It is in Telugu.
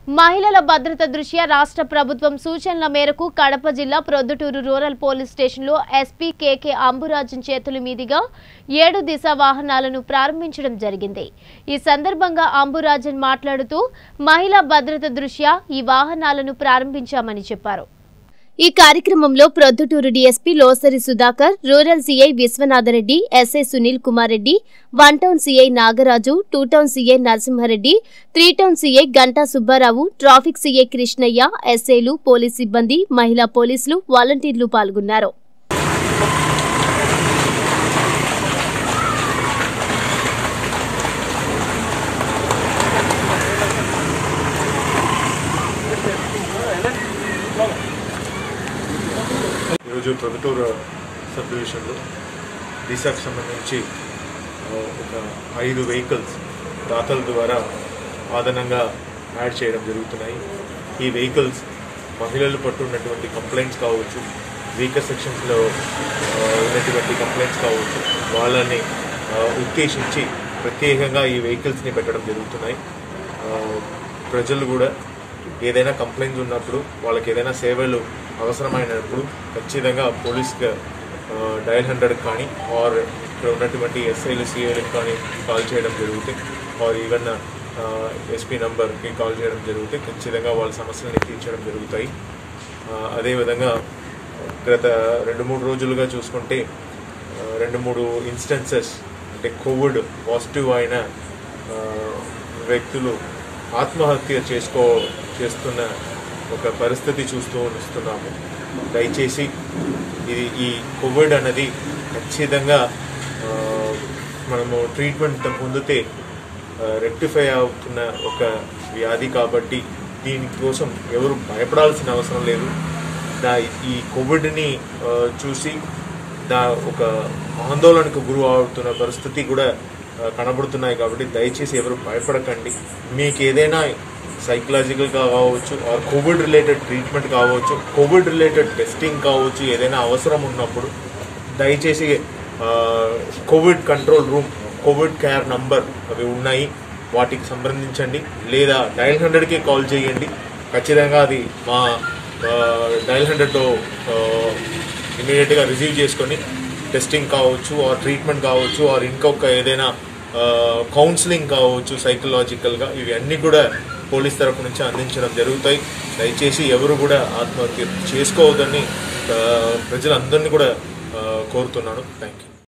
మహిళల భద్రత దృష్ట్యా రాష్ట్ర ప్రభుత్వం సూచనల మేరకు కడప జిల్లా ప్రొద్దుటూరు రూరల్ పోలీస్ స్టేషన్లో ఎస్పీ కేకే అంబురాజన్ చేతుల మీదుగా ఏడు దిశ వాహనాలను ప్రారంభించడం జరిగింది ఈ సందర్భంగా అంబురాజన్ మాట్లాడుతూ మహిళా భద్రత దృష్ట్యా ఈ వాహనాలను ప్రారంభించామని చెప్పారు ఈ కార్యక్రమంలో Proddatur DSP Losari Sudhakar rural CI Vishwanatha Reddy SI Sunil Kumar Reddy one town CI Nagaraju two town CI Narasimha Reddy three town CI Ganta Subbarao traffic CI Krishnaiah ఎస్ఐలు పోలీస్ సిబ్బంది మహిళా పోలీసులు వాలంటీర్లు పాల్గొన్నారు ఈరోజు ప్రొద్దుటూరు సబ్ డివిజన్లో దిశకు సంబంధించి ఆ, ఒక ఐదు వెహికల్స్ దాతల ద్వారా అదనంగా యాడ్ చేయడం జరుగుతున్నాయి ఈ వెహికల్స్ మహిళలు పట్టున్నటువంటి కంప్లైంట్స్ కావచ్చు వీకర్ సెక్షన్స్లో ఉన్నటువంటి కంప్లైంట్స్ కావచ్చు వాళ్ళని ఆ, ఉద్దేశించి ప్రత్యేకంగా ఈ వెహికల్స్ని పెట్టడం జరుగుతున్నాయి ఆ, ప్రజలు కూడా ఏదైనా కంప్లైంట్స్ ఉన్నప్పుడు వాళ్ళకి ఏదైనా సేవలు అవసరమైనప్పుడు ఖచ్చితంగా పోలీస్కి డయల్ హండ్రెడ్ కానీ ఆర్ ఇక్కడ ఉన్నటువంటి ఎస్ఐలు సిఐలకు కానీ కాల్ చేయడం జరుగుతాయి ఆర్ ఈవెన్ ఎస్పీ నంబర్కి కాల్ చేయడం జరుగుతాయి ఖచ్చితంగా వాళ్ళ సమస్యలని తీర్చడం జరుగుతాయి ఆ, అదేవిధంగా గత రెండు మూడు రోజులుగా చూసుకుంటే ఆ, రెండు మూడు ఇన్స్టెన్సెస్ అంటే కోవిడ్ పాజిటివ్ అయిన ఆ, వ్యక్తులు ఆత్మహత్య చేసుకో చేస్తున్న ఒక పరిస్థితి చూస్తూ వస్తున్నాము దయచేసి ఇది ఈ కోవిడ్ అన్నది ఖచ్చితంగా ఆ, మనము ట్రీట్మెంట్ పొందితే రెక్టిఫై అవుతున్న ఒక వ్యాధి కాబట్టి దీనికోసం ఎవరు భయపడాల్సిన అవసరం లేదు దా ఈ కోవిడ్ని ఆ, చూసి దా ఒక ఆందోళనకు గురి అవుతున్న పరిస్థితి కూడా ఆ, కనబడుతున్నాయి కాబట్టి దయచేసి ఎవరు భయపడకండి మీకు ఏదైనా సైకలాజికల్గా కావచ్చు ఆర్ కోవిడ్ రిలేటెడ్ ట్రీట్మెంట్ కావచ్చు కోవిడ్ రిలేటెడ్ టెస్టింగ్ కావచ్చు ఏదైనా అవసరం ఉన్నప్పుడు దయచేసి ఆ, COVID control room COVID care number అవి ఉన్నాయి వాటికి సంప్రదించండి లేదా డయల్ హండ్రెడ్కి కాల్ చేయండి ఖచ్చితంగా అది మా డయల్ హండ్రెడ్లో ఇమీడియట్గా రిసీవ్ చేసుకొని టెస్టింగ్ కావచ్చు ఆర్ ట్రీట్మెంట్ కావచ్చు ఆర్ ఇంకొక ఏదైనా కౌన్సిలింగ్ కావచ్చు సైకలాజికల్గా ఇవి అన్నీ కూడా పోలీస్ తరపు నుంచి అందించడం జరుగుతాయి దయచేసి ఎవరు కూడా ఆత్మహత్య చేసుకోవద్దని ఆ, ప్రజలందరినీ కూడా ఆ, కోరుతున్నాను థ్యాంక్ యూ